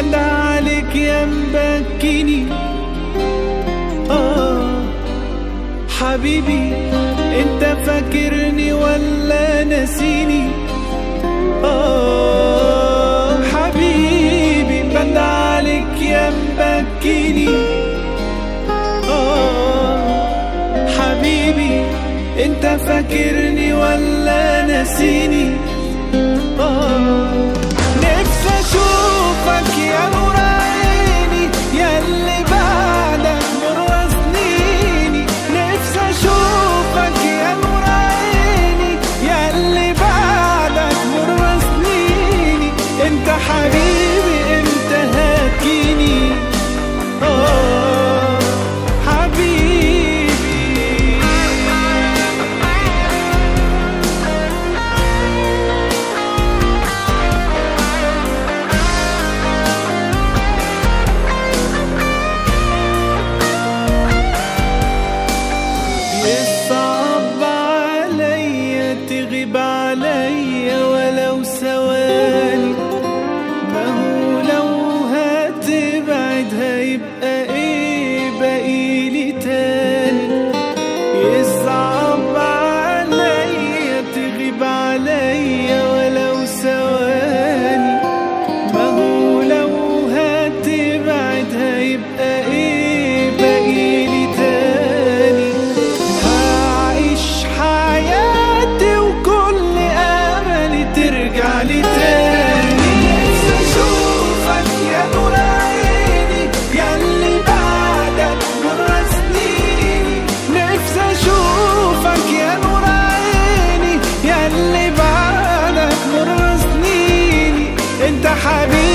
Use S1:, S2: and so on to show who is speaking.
S1: بندع عليك يا مبكيني آه حبيبي انت فاكرني ولا ناسيني آه حبيبي بندع عليك يا مبكيني آه حبيبي انت فاكرني ولا ناسيني آه نفسي اشوفك يا نور عيني يا اللي بعدك مر سنيني نفسي اشوفك يا نور عيني يا اللي بعدك مر سنيني انت حبيبي انت هاكيني اه حبيبي يصعب عليا تغيب عليا ولو ثواني ما هو لو هتبعد هيبقى ايه بقيلي تاني يصعب عليا تغيب عليا ولو ثواني ما هو لو هتبعد هيبقى ايه بقيلي تاني هعيش حياتي وكل املي ترجع لي تاني نفسي اشوفك يا نور عيني يا اللي بعدك مر سنيني نفسي اشوفك يا نور عيني يا اللي بعدك مر سنيني انت حبيبي